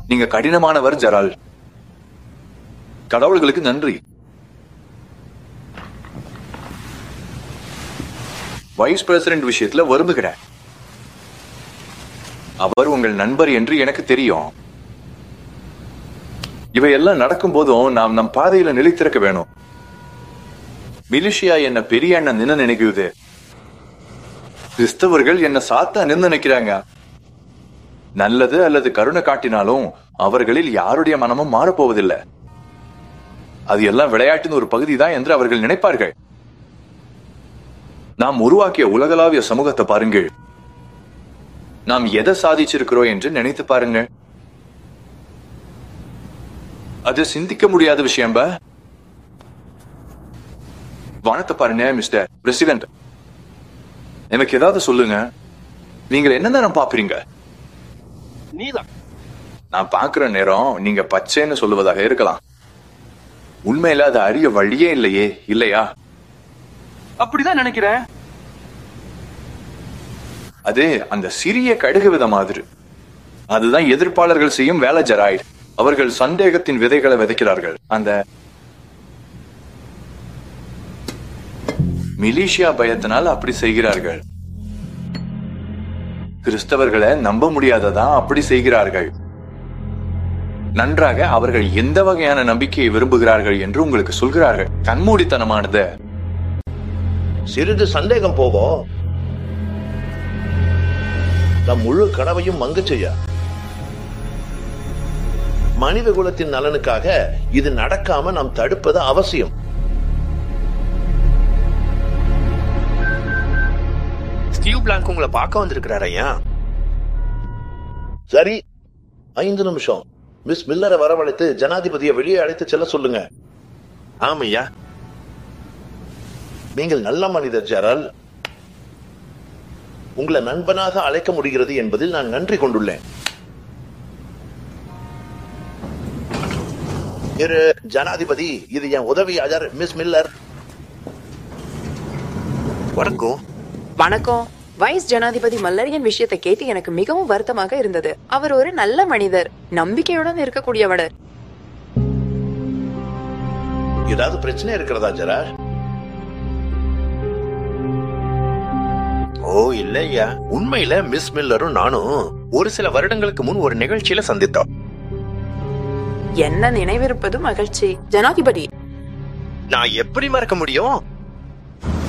நீங்க கடினமானவர் ஜெரால் கடவுள்களுக்கு நன்றி vice president விஷயத்துல வருந்துகிறேன் அவர் உங்கள் நண்பர் என்று எனக்கு தெரியும் இவையெல்லாம் நடக்கும் போதும் நாம் நம் பாதையில நிலைத்திருக்க வேணும் மிலிஷியா என்ன பெரிய அண்ணன் நின்னு நினைக்குது கிறிஸ்தவர்கள் என்ன சாத்தா நின்னு நினைக்கிறாங்க நல்லது அல்லது கருணை காட்டினாலும் அவர்களில் யாருடைய மனமும் மாறப்போவதில்லை அது எல்லாம் விளையாட்டின் ஒரு பகுதி தான் என்று அவர்கள் நினைப்பார்கள் நாம் உருவாக்கிய உலகளாவிய சமூகத்தை பாருங்கள் நாம் எதை சாதிச்சிருக்கிறோம் என்று நினைத்து பாருங்கள் அது சிந்திக்க முடியாத விஷயம் பா வானத்தை பாருங்க மிஸ்டர் பிரசிடென்ட் எனக்கு ஏதாவது சொல்லுங்க நீங்கள் என்ன நேரம் பாக்குறீங்க நீதான் நான் பாக்குற நேரம் நீங்க பச்சைன்னு சொல்லுவதாக இருக்கலாம் உண்மையில அது அறிய வழியே இல்லையே இல்லையா அப்படிதான் நினைக்கிறேன் அது அந்த சிறிய கடுகு வித மாதிரி அதுதான் எதிர்ப்பாளர்கள் செய்யும் வேலை ஜெராய்டு அவர்கள் சந்தேகத்தின் விதைகளை விதைக்கிறார்கள் அந்த மிலிஷியா பயத்தினால் அப்படி செய்கிறார்கள் கிறிஸ்தவர்களை நம்ப முடியாததான் அப்படி செய்கிறார்கள் நன்றாக அவர்கள் எந்த வகையான நம்பிக்கையை விரும்புகிறார்கள் என்று உங்களுக்கு சொல்கிறார்கள் கண்மூடித்தனமானது சிறிது சந்தேகம் போகும் நம் முழு கனவையும் மங்கு செய்ய மனித குலத்தின் நலனுக்காக இது நடக்காம நாம் தடுப்பது அவசியம் ஸ்டீவ் பிளாங்க் உங்களை பார்க்க வந்திருக்கிறார் ஐயா சரி ஐந்து நிமிஷம் மிஸ் மில்லரை வரவழைத்து ஜனாதிபதியை வெளியே அழைத்து செல்ல சொல்லுங்க ஆமையா நீங்கள் நல்ல மனிதர் ஜெரால் உங்களை நண்பனாக அழைக்க முடிகிறது என்பதில் நான் நன்றி கொண்டுள்ளேன் இரு ஜனாதிபதி இது என் உதவியாளர் மிஸ் மில்லர் வணக்கம் வணக்கம் வைஸ் ஜனாதிபதி மல்லரியின் விஷயத்தை கேட்டு எனக்கு மிகவும் வருத்தமாக இருந்தது அவர் ஒரு நல்ல மனிதர் நம்பிக்கையுடன் இருக்கக்கூடியவர் ஏதாவது பிரச்சனை இருக்கிறதா ஜெரால் ஓ இல்ல ஐயா உண்மையில மிஸ் மில்லரும் நானும் ஒரு சில வருடங்களுக்கு முன் ஒரு நிகழ்ச்சியில சந்தித்தோம் என்ன நினைவிருப்பது மகிழ்ச்சி ஜனாதிபதி நான் எப்படி மறக்க முடியும்